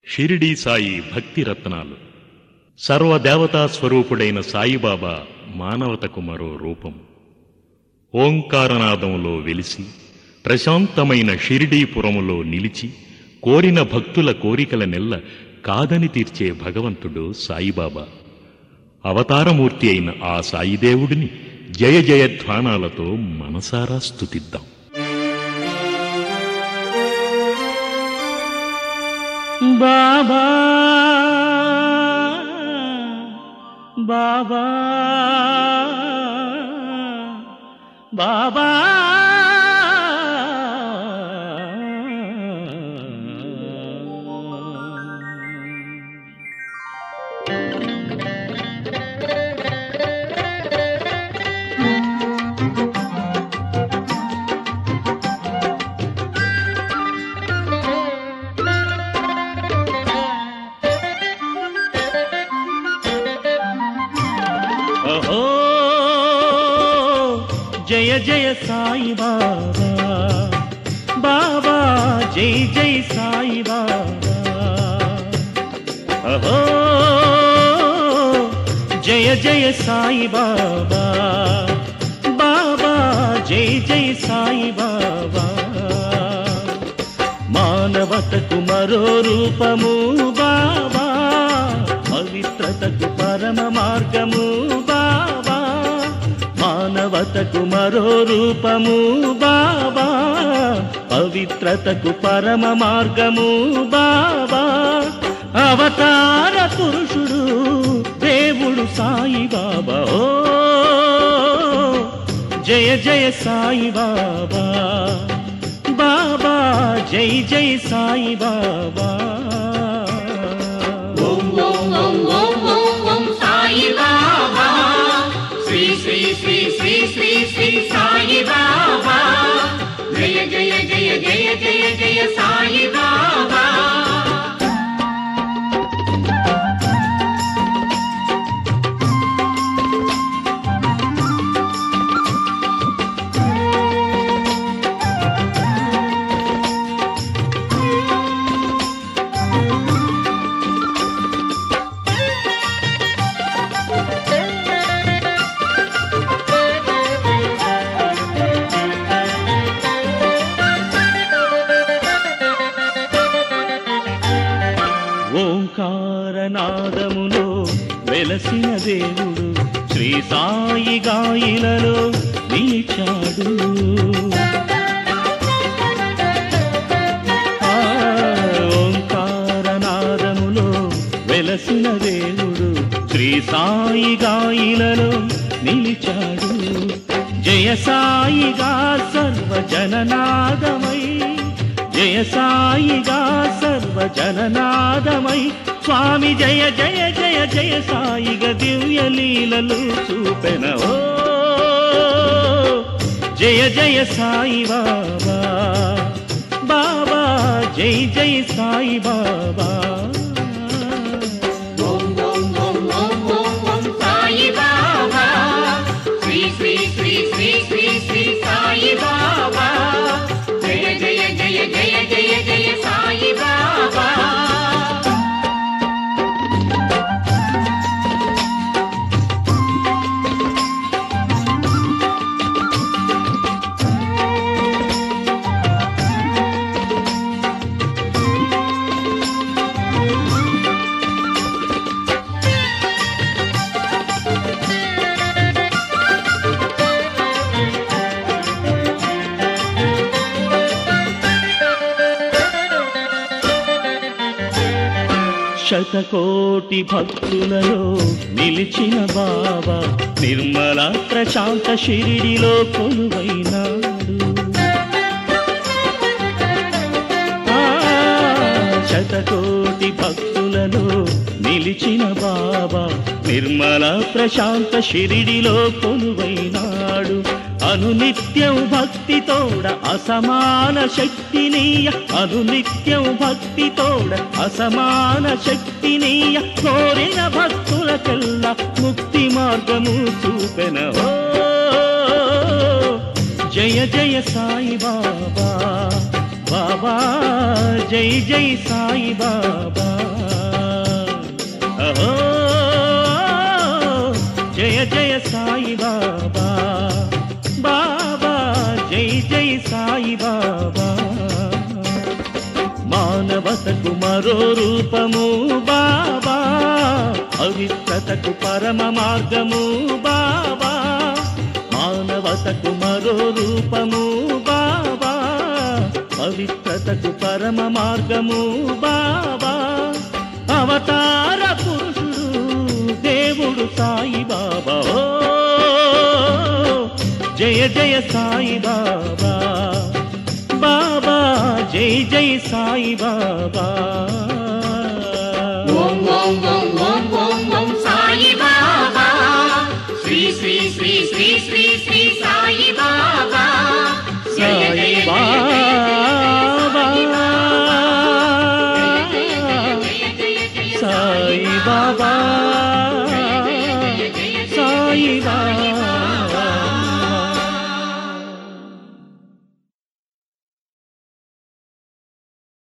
షిరిడీ సాయి భక్తి రత్నాలు సర్వదేవతా స్వరూపుడైన సాయిబాబా మానవతకు మరో రూపం ఓంకారనాదంలో వెలిసి ప్రశాంతమైన షిరిడీపురములో నిలిచి కోరిన భక్తుల కోరికల నెల్ల కాదని తీర్చే భగవంతుడు సాయిబాబా అవతారమూర్తి అయిన ఆ సాయిదేవుడిని జయ జయధ్వానాలతో మనసారా స్తుతిద్దాం బాబా బాబా బాబా ఓహో జయ జయ సాయి బాబా బాబా జై జై సాయి బాబా ఓహో జయ జయ సాయి బాబా బాబా జై జై సాయి బాబా మానవతకు మరో రూపము బాబా పవిత్రతకు పరమ మార్గము బాబా మానవతకు మరో రూపము బాబా పవిత్రతకు పరమ మార్గము బాబా అవతార పురుషుడు దేవుడు సాయి బాబా ఓ జయ జయ సాయి బాబా బాబా జై జై సాయి బాబా ఓం ఓం ఓం ఓం ఓం ఓం సాయి బాబా శ్రీ శ్రీ శ్రీ శ్రీ శ్రీ శ్రీ సాయి బాబా జయ జయ జయ జయ జయ జయ సాయి బాబా ఓంకారనాదములో వెలసిన దేవుడు శ్రీ సాయి గాయిలలో నిలిచాడు ఆ, ఓంకారనాదములో వెలసిన దేవుడు శ్రీ సాయి గాయిలలో నిలిచాడు జయ సాయిగా సర్వజననాదమై జయ సాయిగా సర్వజననాదమై స్వామి జయ జయ జయ జయ సాయిగ దివ్య లీలలు చూపెన ఓ జయ జయ సాయి బాబా బాబా జై జై సాయి బాబా ఓం ఓం ఓం ఓం ఓం ఓం సాయి బాబా శ్రీ శ్రీ శ్రీ శ్రీ శ్రీ శ్రీ సాయి బాబా జయ జయ జయ జయ జయ జయ సాయి బాబా శతకోటి భక్తులలో నిలిచిన బాబా నిర్మల ప్రశాంత షిరిడిలో కొలువైనాడు ఆ, శతకోటి భక్తులలో నిలిచిన బాబా నిర్మల ప్రశాంత షిరిడిలో కొలువైనాడు అనునిత్యం భక్తితోడ అసమాన శక్తినీయ అనునిత్యం భక్తితోడ అసమాన శక్తినీయ కోరిన భక్తులకెల్లా ముక్తి మార్గము చూపెన ఓ జయ జయ సాయి బాబా బాబా జై జై సాయి బాబా అహో జయ జయ సాయి బాబా బాబా జై జై సాయి బాబా మానవతకు మరో రూపము బాబా పవిత్రతకు పరమ మార్గము బాబా మానవతకు మరో రూపము బాబా పవిత్రతకు పరమ మార్గము బాబా అవతార పురుషుడు దేవుడు సాయి బాబా ఓ జయ జయ సాయి బాబా బాబా జై జై సాయి బాబా ఓం ఓం ఓం ఓం ఓం ఓం సాయి బాబా శ్రీ శ్రీ శ్రీ శ్రీ శ్రీ శ్రీ సాయి బాబా జయ సాయి జయ జయ బాబా జయ జయ జయ సాయి బాబా సాయి బాబా